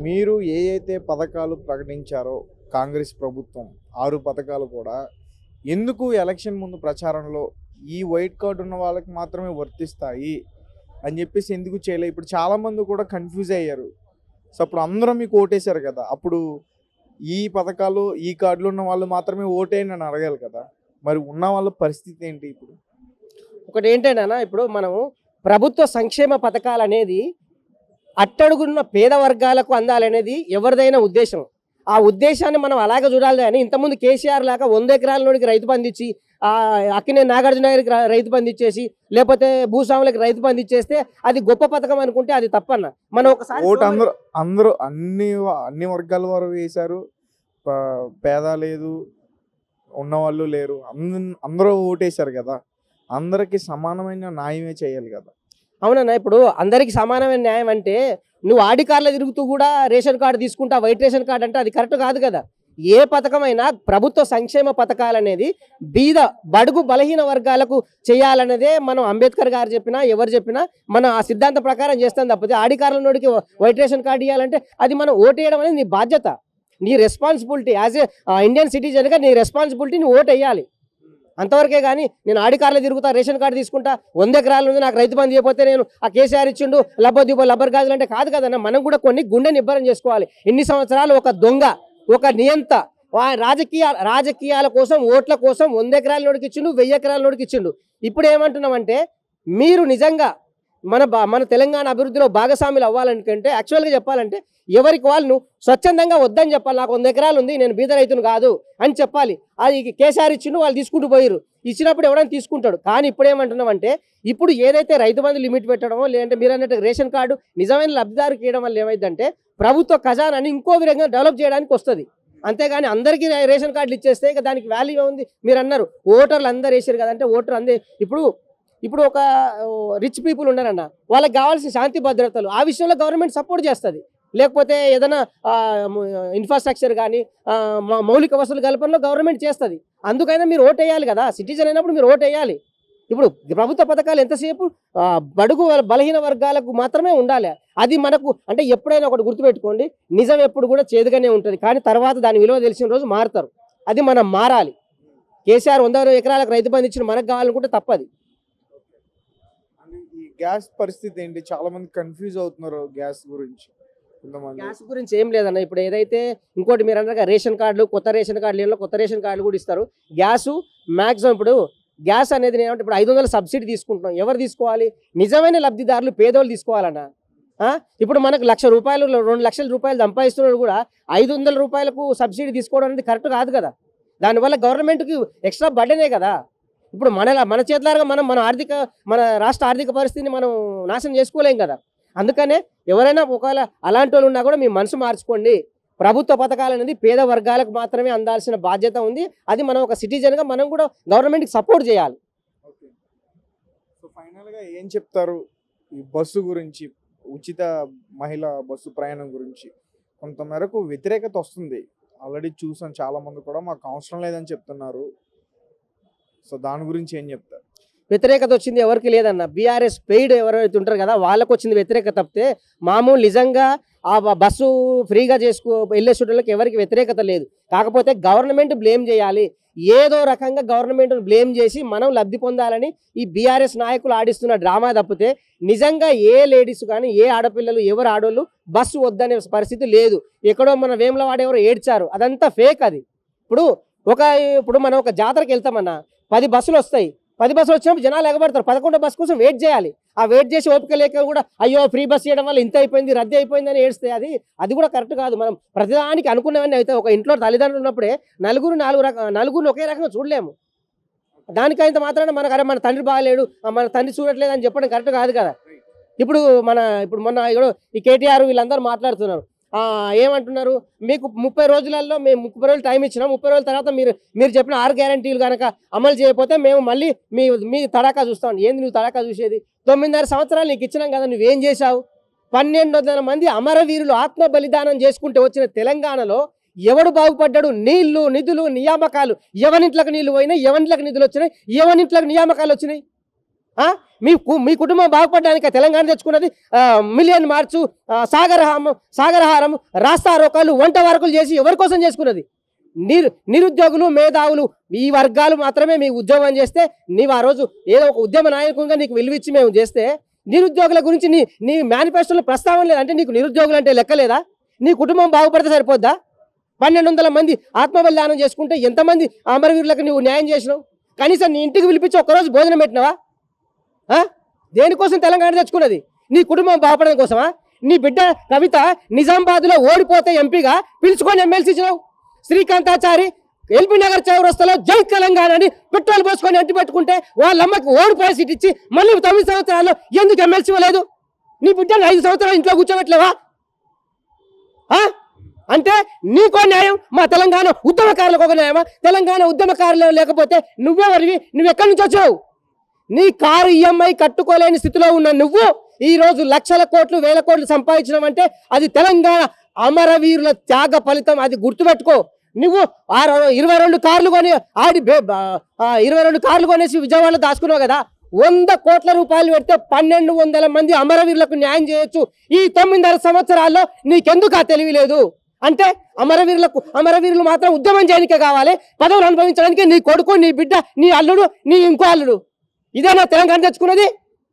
మీరు ఏ అయితే పథకాలు ప్రకటించారో కాంగ్రెస్ ప్రభుత్వం ఆరు పథకాలు కూడా ఎందుకు ఎలక్షన్ ముందు ప్రచారంలో ఈ వైట్ కార్డు ఉన్న వాళ్ళకి మాత్రమే వర్తిస్తాయి అని చెప్పేసి ఎందుకు చేయలేదు ఇప్పుడు చాలామంది కూడా కన్ఫ్యూజ్ అయ్యారు సో అప్పుడు అందరూ మీకు ఓటేశారు కదా అప్పుడు ఈ పథకాలు ఈ కార్డులు ఉన్న వాళ్ళు మాత్రమే ఓటేయని అని అడగాలి కదా మరి ఉన్న వాళ్ళ పరిస్థితి ఏంటి ఇప్పుడు ఒకటి ఏంటంటే ఇప్పుడు మనము ప్రభుత్వ సంక్షేమ పథకాలు అనేది అట్టడుగున్న పేద వర్గాలకు అందాలనేది ఎవరిదైనా ఉద్దేశం ఆ ఉద్దేశాన్ని మనం అలాగే చూడాలి కానీ ఇంతకుముందు కేసీఆర్ లాగా వంద ఎకరాల నోడికి రైతు బంధు ఇచ్చి ఆ అక్కినే నాగార్జున గారికి ర- రైతు బంధు ఇచ్చేసి లేకపోతే భూస్వాములకు రైతు బంధు ఇచ్చేస్తే అది గొప్ప పథకం అనుకుంటే అది తప్పన్న మనం ఒకసారి ఓటు అందరూ అందరూ అన్ని వ- అన్ని వర్గాల వారు వేశారు ప- పేద లేదు ఉన్నవాళ్ళు లేరు అంద అందరూ ఓటేశారు కదా అందరికి సమానమైన న్యాయమే చేయాలి కదా అవునన్నా ఇప్పుడు అందరికి సమానమైన న్యాయం అంటే నువ్వు ఆడి కార్లో తిరుగుతూ కూడా రేషన్ కార్డు తీసుకుంటా వైట్ రేషన్ కార్డు అంటే అది కరెక్ట్ కాదు కదా ఏ పథకమైనా ప్రభుత్వ సంక్షేమ పథకాలు అనేది బీద బడుగు బలహీన వర్గాలకు చేయాలనేదే మనం అంబేద్కర్ గారు చెప్పినా ఎవరు చెప్పినా మనం ఆ సిద్ధాంతం ప్రకారం చేస్తాం తప్పితే ఆడి కార్ల నోడికి వైట్ రేషన్ కార్డు ఇవ్వాలంటే అది మనం ఓటేయడం అనేది నీ బాధ్యత నీ రెస్పాన్సిబిలిటీ యాజ్ ఏ ఇండియన్ సిటిజన్గా నీ రెస్పాన్సిబిలిటీ నువ్వు ఓటు వేయాలి అంతవరకే కానీ నేను ఆడి కార్లో తిరుగుతా రేషన్ కార్డు తీసుకుంటా వంద ఎకరాలు ఉంది నాకు రైతు బంధు చేయకపోతే నేను ఆ కేసీఆర్ ఇచ్చిండు లబ్బోదీపో లబ్బర్ గాజులు అంటే కాదు కదన్న మనం కూడా కొన్ని గుండె నిబ్బరం చేసుకోవాలి ఇన్ని సంవత్సరాలు ఒక దొంగ ఒక నియంత వా- రాజకీయ రాజకీయాల కోసం ఓట్ల కోసం వంద ఎకరాల నోడికి ఇచ్చిండు వెయ్యి ఎకరాల నోడికి ఇచ్చిండు ఇప్పుడు ఏమంటున్నామంటే మీరు నిజంగా మన బా- మన తెలంగాణ అభివృద్ధిలో భాగస్వాములు అవ్వాలనుకుంటే యాక్చువల్గా చెప్పాలంటే ఎవరికి వాళ్ళు నువ్వు స్వచ్ఛందంగా వద్దని చెప్పాలి నాకు వంద ఎకరాలు ఉంది నేను బీద రైతును కాదు అని చెప్పాలి అది కేసీఆర్ ఇచ్చిండు వాళ్ళు తీసుకుంటూ పోయిరు ఇచ్చినప్పుడు ఎవడైనా తీసుకుంటాడు కానీ ఇప్పుడు ఏమంటున్నామంటే ఇప్పుడు ఏదైతే రైతు బంధు లిమిట్ పెట్టడమో లేదంటే మీరు అన్నట్టు రేషన్ కార్డు నిజమైన లబ్ధిదారుకి ఇవ్వడం వల్ల ఏమైందంటే ప్రభుత్వ ఖజానాన్ని ఇంకో విధంగా డెవలప్ చేయడానికి వస్తుంది అంతేగాని అందరికీ రే- రేషన్ కార్డులు ఇచ్చేస్తే ఇక దానికి వాల్యూ ఉంది మీరు అన్నారు ఓటర్లు అందరు వేసారు కదంటే ఓటర్ అందే ఇప్పుడు ఇప్పుడు ఒక రిచ్ పీపుల్ ఉన్నారన్న వాళ్ళకి కావాల్సిన శాంతి భద్రతలు ఆ విషయంలో గవర్నమెంట్ సపోర్ట్ చేస్తుంది లేకపోతే ఏదైనా ఇన్ఫ్రాస్ట్రక్చర్ కానీ మౌలిక వసతులు కల్పనలో గవర్నమెంట్ చేస్తుంది అందుకైనా మీరు ఓటు వేయాలి కదా సిటిజన్ అయినప్పుడు మీరు ఓటు వేయాలి ఇప్పుడు ప్రభుత్వ పథకాలు ఎంతసేపు ఆ, బడుగు బలహీన వర్గాలకు మాత్రమే ఉండాలి అది మనకు అంటే ఎప్పుడైనా ఒకటి గుర్తుపెట్టుకోండి నిజం ఎప్పుడు కూడా చేదుగానే ఉంటుంది కానీ తర్వాత దాని విలువ తెలిసిన రోజు మారుతారు అది మనం మారాలి కేసీఆర్ వంద ఎకరాలకు రైతు బంధు ఇచ్చిన మనకు కావాలనుకుంటే తప్పది అంటే ఈ గ్యాస్ పరిస్థితి ఏంటి చాలా మంది కన్ఫ్యూజ్ అవుతున్నారు గ్యాస్ గురించి కొంతమంది గ్యాస్ గురించి ఏం లేదన్న ఇప్పుడు ఏదైతే ఇంకోటి మీరు అన్నారు రేషన్ కార్డులు కొత్త రేషన్ కార్డులు కొత్త రేషన్ కార్డులు కూడా ఇస్తారు గ్యాసు మ్యాక్సిమం ఇప్పుడు గ్యాస్ అనేది ఏమంటే ఇప్పుడు ఐదు వందల సబ్సిడీ తీసుకుంటున్నాం ఎవరు తీసుకోవాలి నిజమైన లబ్ధిదారులు పేదోళ్ళు తీసుకోవాలన్న ఆ? ఇప్పుడు మనకు లక్ష రూపాయలు రెండు లక్షల రూపాయలు సంపాదిస్తున్నాడు కూడా ఐదు వందల రూపాయలకు సబ్సిడీ తీసుకోవడం అనేది కరెక్ట్ కాదు కదా దానివల్ల గవర్నమెంట్కి ఎక్స్ట్రా బర్డెనే కదా ఇప్పుడు మన మన చేతులారా మనం మన ఆర్థిక మన రాష్ట్ర ఆర్థిక పరిస్థితిని మనం నాశనం చేసుకోలేం కదా అందుకనే ఎవరైనా ఒకవేళ అలాంటి వాళ్ళు ఉన్నా కూడా మీ మనసు మార్చుకోండి ప్రభుత్వ పథకాలు అనేది పేద వర్గాలకు మాత్రమే అందాల్సిన బాధ్యత ఉంది అది మనం ఒక సిటిజన్గా మనం కూడా గవర్నమెంట్కి సపోర్ట్ చేయాలి ఓకే సో ఫైనల్గా ఏం చెప్తారు ఈ బస్సు గురించి ఉచిత మహిళా బస్సు ప్రయాణం గురించి కొంతమేరకు వ్యతిరేకత వస్తుంది ఆల్రెడీ చూసాం చాలా మంది కూడా మాకు అవసరం లేదని చెప్తున్నారు సో దాని గురించి ఏం చెప్తారు వ్యతిరేకత వచ్చింది ఎవరికి లేదన్న బీఆర్ఎస్ పెయిడ్ ఎవరైతే ఉంటారు కదా వాళ్ళకు వచ్చింది వ్యతిరేకత తప్పితే మామూలు నిజంగా ఆ బ- బస్సు ఫ్రీగా చేసుకో వెళ్ళే స్టూడెంట్లకు ఎవరికి వ్యతిరేకత లేదు కాకపోతే గవర్నమెంట్ బ్లేమ్ చేయాలి ఏదో రకంగా గవర్నమెంట్ బ్లేమ్ చేసి మనం లబ్ధి పొందాలని ఈ బీఆర్ఎస్ నాయకులు ఆడిస్తున్న డ్రామా తప్పితే నిజంగా ఏ లేడీస్ కానీ ఏ ఆడపిల్లలు ఎవరు ఆడోళ్ళు బస్సు వద్దనే పరిస్థితి లేదు ఎక్కడో మన వేములవాడ ఎవరో ఏడ్చారు అదంతా ఫేక్ అది ఇప్పుడు ఒక ఇప్పుడు మనం ఒక జాతరకి వెళ్తామన్నా పది బస్సులు వస్తాయి పది బస్సులు వచ్చినప్పుడు జనాలు ఎగబడతారు పదకొండో బస్ కోసం వెయిట్ చేయాలి ఆ వెయిట్ చేసి ఓపిక లేక కూడా అయ్యో ఫ్రీ బస్ చేయడం వల్ల ఇంత అయిపోయింది రద్దీ అయిపోయింది అని ఏడిస్తే అది అది కూడా కరెక్ట్ కాదు మనం ప్రతిదానికి అనుకున్నవన్నీ అయితే ఒక ఇంట్లో తల్లిదండ్రులు ఉన్నప్పుడే నలుగురు నాలుగు రక నలుగురిని ఒకే రకంగా చూడలేము దానికైతే మాత్రాన మనకు అరే మన తండ్రి బాగాలేడు ఆ మన తండ్రి చూడట్లేదు అని చెప్పడం కరెక్ట్ కాదు కదా ఇప్పుడు మన ఇప్పుడు మొన్న ఇప్పుడు ఈ కేటీఆర్ వీళ్ళందరూ మాట్లాడుతున్నారు ఆ, ఏమంటున్నారు మీకు ముప్పై రోజులలో మేము ముప్పై రోజులు టైం ఇచ్చినాం ముప్పై రోజుల తర్వాత మీరు మీరు చెప్పిన ఆరు గ్యారంటీలు కనుక అమలు చేయకపోతే మేము మళ్ళీ మీ మీ తడాకా చూస్తాం ఏంది నువ్వు తడాకా చూసేది తొమ్మిదిన్నర సంవత్సరాలు నీకు ఇచ్చినాం కదా నువ్వేం చేశావు పన్నెండు వందల మంది అమరవీరులు ఆత్మ బలిదానం చేసుకుంటే వచ్చిన తెలంగాణలో ఎవడు బాగుపడ్డాడు నీళ్లు నిధులు నియామకాలు ఎవరింట్లకు నీళ్లు పోయినాయి ఎవరింట్లకు నిధులు వచ్చినాయి ఎవరింట్లకు నియామకాలు వచ్చినాయి ఆ? మీ కు- మీ కుటుంబం బాగుపడడానికి తెలంగాణ తెచ్చుకున్నది ఆ, మిలియన్ మార్చు ఆ, సాగరహారం సాగరహారం రాస్తారోకాలు వంట వరకులు చేసి ఎవరి కోసం చేసుకున్నది నిరు నిరుద్యోగులు మేధావులు ఈ వర్గాలు మాత్రమే మీ ఉద్యోగం చేస్తే నీవు ఆ రోజు ఏదో ఒక ఉద్యమ నాయకునిగా నీకు విలువిచ్చి మేము చేస్తే నిరుద్యోగుల గురించి నీ నీ మేనిఫెస్టోలో ప్రస్తావన లేదు అంటే నీకు నిరుద్యోగులు అంటే లెక్కలేదా నీ కుటుంబం బాగుపడితే సరిపోద్దా పన్నెండు వందల మంది ఆత్మబలిదానం చేసుకుంటే ఎంతమంది అమరవీరులకు నువ్వు న్యాయం చేసినావు కనీసం నీ ఇంటికి పిలిపించి ఒక్కరోజు భోజనం పెట్టినావా ఆ? దేనికోసం తెలంగాణ తెచ్చుకున్నది నీ కుటుంబం బాగుపడడం కోసమా నీ బిడ్డ కవిత నిజామాబాద్లో ఓడిపోతే ఎంపీగా పిలుచుకొని ఎమ్మెల్సీ ఇచ్చినావు శ్రీకాంతాచారి ఎల్బీ నగర్ చౌరస్తలో జై తెలంగాణ అని పెట్రోల్ పోసుకొని అంటి పెట్టుకుంటే వాళ్ళ అమ్మకి ఓడిపోయే సీట్ ఇచ్చి మళ్ళీ తొమ్మిది సంవత్సరాల్లో ఎందుకు ఎమ్మెల్సీ ఇవ్వలేదు నీ బిడ్డను ఐదు సంవత్సరాలు ఇంట్లో కూర్చోబెట్టలేవా ఆ? అంటే నీకో న్యాయం మా తెలంగాణ ఉద్యమకారులకు ఒక న్యాయమా తెలంగాణ ఉద్యమకారులు లేకపోతే నువ్వెవరివి నువ్వు ఎక్కడి నుంచి వచ్చావు నీ కారు ఈఎంఐ కట్టుకోలేని స్థితిలో ఉన్న నువ్వు ఈ రోజు లక్షల కోట్లు వేల కోట్లు సంపాదించడం అది తెలంగాణ అమరవీరుల త్యాగ ఫలితం అది గుర్తుపెట్టుకో నువ్వు ఆ రో- ఇరవై రెండు కార్లు కొని ఆడి బే- బా- ఆ ఇరవై రెండు కార్లు కొనేసి విజయవాడలో దాచుకున్నావు కదా వంద కోట్ల రూపాయలు పెడితే పన్నెండు వందల మంది అమరవీరులకు న్యాయం చేయొచ్చు ఈ తొమ్మిదిన్నర సంవత్సరాల్లో నీకెందుకు ఆ తెలివి లేదు అంటే అమరవీరులకు అమరవీరులు మాత్రం ఉద్యమం చేయడానికే కావాలి పదవులు అనుభవించడానికి నీ కొడుకు నీ బిడ్డ నీ అల్లుడు నీ ఇంకో అల్లుడు ఇదేనా తెలంగాణ తెచ్చుకున్నది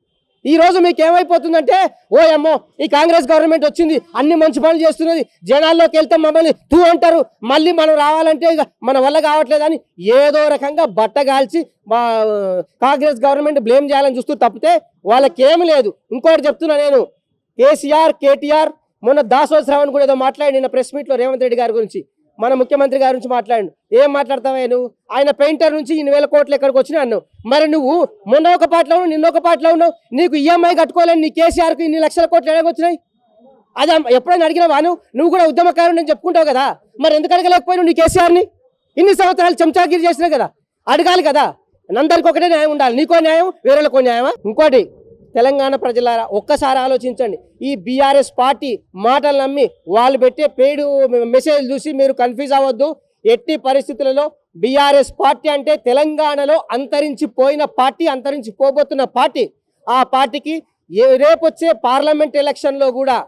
ఈ రోజు మీకు ఏమైపోతుందంటే ఓ అమ్మో ఈ కాంగ్రెస్ గవర్నమెంట్ వచ్చింది అన్ని మంచి పనులు చేస్తున్నది జనాల్లోకి వెళ్తే మమ్మల్ని తూ అంటారు మళ్ళీ మనం రావాలంటే ఇక మన వల్ల కావట్లేదని ఏదో రకంగా బట్టగాల్చి మా కాంగ్రెస్ గవర్నమెంట్ బ్లేమ్ చేయాలని చూస్తూ తప్పితే వాళ్ళకి ఏమి లేదు ఇంకోటి చెప్తున్నా నేను కేసీఆర్ కేటీఆర్ మొన్న దాసోజ శ్రవణ్ కూడా ఏదో మాట్లాడి నిన్న ప్రెస్ మీట్లో రేవంత్ రెడ్డి గారి గురించి మన ముఖ్యమంత్రి గారి నుంచి మాట్లాడు ఏం మాట్లాడతావా నువ్వు ఆయన పెయింటర్ నుంచి ఇన్ని వేల కోట్లు ఎక్కడికి వచ్చినా అన్నావు మరి నువ్వు మొన్న ఒక పాటలో ఉన్నావు నిన్న ఒక పాటలో ఉన్నావు నీకు ఈఎంఐ కట్టుకోవాలని నీ కేసీఆర్కి ఇన్ని లక్షల కోట్లు ఎలాగ వచ్చినాయి అది అమ్మ- ఎప్పుడైనా అడిగినావా నువ్వు నువ్వు కూడా ఉద్యమకారుడు అని చెప్పుకుంటావు కదా మరి ఎందుకు అడగలేకపోయినావు నీ కేసీఆర్ని ఇన్ని సంవత్సరాలు చెంచాగిరి చేసినావు కదా అడగాలి కదా అందరికి ఒకటే న్యాయం ఉండాలి నీకో న్యాయం వేరేళ్ళకో న్యాయమా ఇంకోటి తెలంగాణ ప్రజలారా ఒక్కసారి ఆలోచించండి ఈ బీఆర్ఎస్ పార్టీ మాటలు నమ్మి వాళ్ళు పెట్టే పేడు మెసేజ్ చూసి మీరు కన్ఫ్యూజ్ అవ్వద్దు ఎట్టి పరిస్థితులలో బీఆర్ఎస్ పార్టీ అంటే తెలంగాణలో అంతరించిపోయిన పార్టీ అంతరించిపోబోతున్న పార్టీ ఆ పార్టీకి ఏ రేపొచ్చే పార్లమెంట్ ఎలక్షన్లో కూడా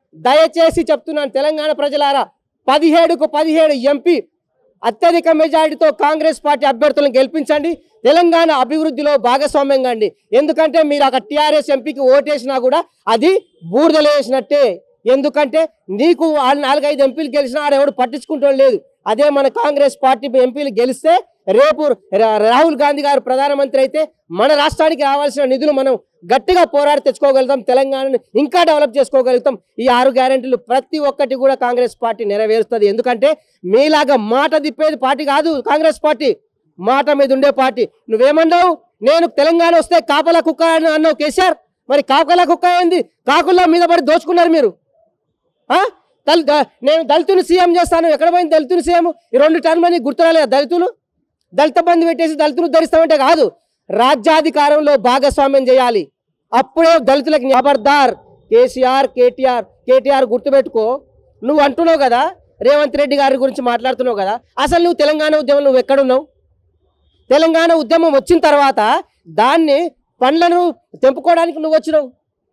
దయచేసి చెప్తున్నాను తెలంగాణ ప్రజలారా పదిహేడుకు పదిహేడు ఎంపీ అత్యధిక మెజారిటీతో కాంగ్రెస్ పార్టీ అభ్యర్థులను గెలిపించండి తెలంగాణ అభివృద్ధిలో భాగస్వామ్యంగా అండి ఎందుకంటే మీరు అక్కడ టీఆర్ఎస్ ఎంపీకి ఓటేసినా కూడా అది బూడిదలో వేసినట్టే ఎందుకంటే నీకు ఆ నాలుగైదు ఎంపీలు గెలిచినా ఆడెవడు పట్టించుకుంటూ లేదు అదే మన కాంగ్రెస్ పార్టీ ఎంపీలు గెలిస్తే రేపు రా- రాహుల్ గాంధీ గారు ప్రధానమంత్రి అయితే మన రాష్ట్రానికి రావాల్సిన నిధులు మనం గట్టిగా పోరాడి తెచ్చుకోగలుగుతాం తెలంగాణను ఇంకా డెవలప్ చేసుకోగలుగుతాం ఈ ఆరు గ్యారెంటీలు ప్రతి ఒక్కటి కూడా కాంగ్రెస్ పార్టీ నెరవేరుస్తుంది ఎందుకంటే మీలాగా మాట తిప్పేది పార్టీ కాదు కాంగ్రెస్ పార్టీ మాట మీద ఉండే పార్టీ నువ్వేమన్నావు నేను తెలంగాణ వస్తే కాపలా కుక్క అని అన్నావు కేసీఆర్ మరి కాపలా కుక్క ఏంది కాకుల్లో మీద పడి దోచుకున్నారు మీరు ఆ? దళి ద- నేను దళితుని సీఎం చేస్తాను ఎక్కడ పోయింది దళితుని సీఎం ఈ రెండు టర్మ్ అని గుర్తురాలేదు దళితులు దళిత బంధు పెట్టేసి దళితులు ధరిస్తామంటే కాదు రాజ్యాధికారంలో భాగస్వామ్యం చేయాలి అప్పుడే దళితులకు ఖబర్దార్ కేసీఆర్ కేటీఆర్ కేటీఆర్ గుర్తుపెట్టుకో నువ్వు అంటున్నావు కదా రేవంత్ రెడ్డి గారి గురించి మాట్లాడుతున్నావు కదా అసలు నువ్వు తెలంగాణ ఉద్యమం నువ్వు ఎక్కడున్నావు తెలంగాణ ఉద్యమం వచ్చిన తర్వాత దాన్ని పండ్లను తెంపుకోవడానికి నువ్వు వచ్చినావు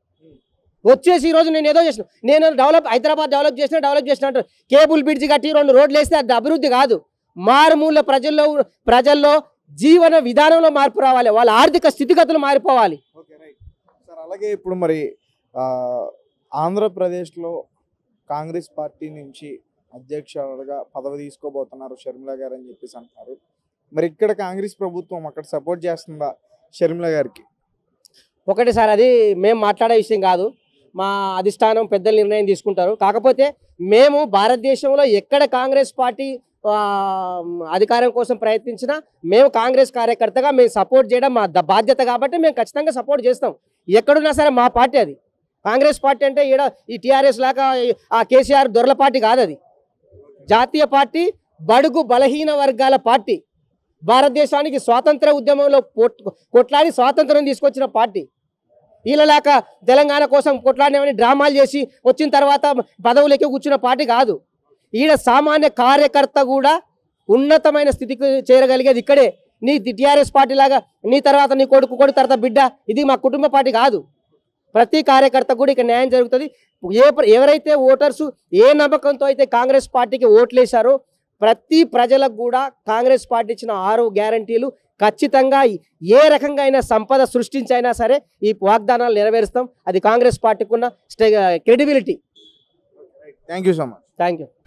వచ్చేసి ఈరోజు నేను ఏదో చేసిన నేను డెవలప్ హైదరాబాద్ డెవలప్ చేసిన డెవలప్ చేసిన అంటారు కేబుల్ బ్రిడ్జ్ కట్టి రెండు రోడ్లు వేస్తే అది అభివృద్ధి కాదు మారుమూల ప్రజల్లో ప్రజల్లో జీవన విధానంలో మార్పు రావాలి వాళ్ళ ఆర్థిక స్థితిగతులు మారిపోవాలి ఓకే రైట్ సార్ అలాగే ఇప్పుడు మరి ఆ, ఆంధ్రప్రదేశ్లో కాంగ్రెస్ పార్టీ నుంచి అధ్యక్షులుగా పదవి తీసుకోబోతున్నారు షర్మిల గారు అని చెప్పేసి అంటున్నారు మరి ఇక్కడ కాంగ్రెస్ ప్రభుత్వం అక్కడ సపోర్ట్ చేస్తుందా షర్మిల గారికి ఒకటి సార్ అది మేము మాట్లాడే విషయం కాదు మా అధిష్టానం పెద్దల నిర్ణయం తీసుకుంటారు కాకపోతే మేము భారతదేశంలో ఎక్కడ కాంగ్రెస్ పార్టీ ఆ, అధికారం కోసం ప్రయత్నించినా మేము కాంగ్రెస్ కార్యకర్తగా మేము సపోర్ట్ చేయడం మా ద- బాధ్యత కాబట్టి మేము ఖచ్చితంగా సపోర్ట్ చేస్తాం ఎక్కడున్నా సరే మా పార్టీ అది కాంగ్రెస్ పార్టీ అంటే ఈడ ఈ టీఆర్ఎస్ లాగా ఈ- ఆ కేసీఆర్ దొరల పార్టీ కాదు అది జాతీయ పార్టీ బడుగు బలహీన వర్గాల పార్టీ భారతదేశానికి స్వాతంత్ర ఉద్యమంలో పోట్- కొట్లాడి స్వాతంత్రం తీసుకొచ్చిన పార్టీ వీళ్ళలాక తెలంగాణ కోసం కొట్లాడినామని డ్రామాలు చేసి వచ్చిన తర్వాత పదవులకి కూర్చున్న పార్టీ కాదు ఈడ సామాన్య కార్యకర్త కూడా ఉన్నతమైన స్థితికి చేరగలిగేది ఇక్కడే నీ టీఆర్ఎస్ పార్టీ లాగా నీ తర్వాత నీ కొడుకు కొడుకు తర్వాత బిడ్డ ఇది మా కుటుంబ పార్టీ కాదు ప్రతి కార్యకర్త కూడా ఇక్కడ న్యాయం జరుగుతుంది ఏ ప్ర- ఎవరైతే ఓటర్స్ ఏ నమ్మకంతో అయితే కాంగ్రెస్ పార్టీకి ఓట్లేశారో ప్రతి ప్రజలకు కూడా కాంగ్రెస్ పార్టీ ఇచ్చిన ఆరు గ్యారంటీలు ఖచ్చితంగా ఏ రకంగా అయినా సంపద సృష్టించైనా సరే ఈ వాగ్దానాలు నెరవేరుస్తాం అది కాంగ్రెస్ పార్టీకి ఉన్న stay credibility thank you so much thank you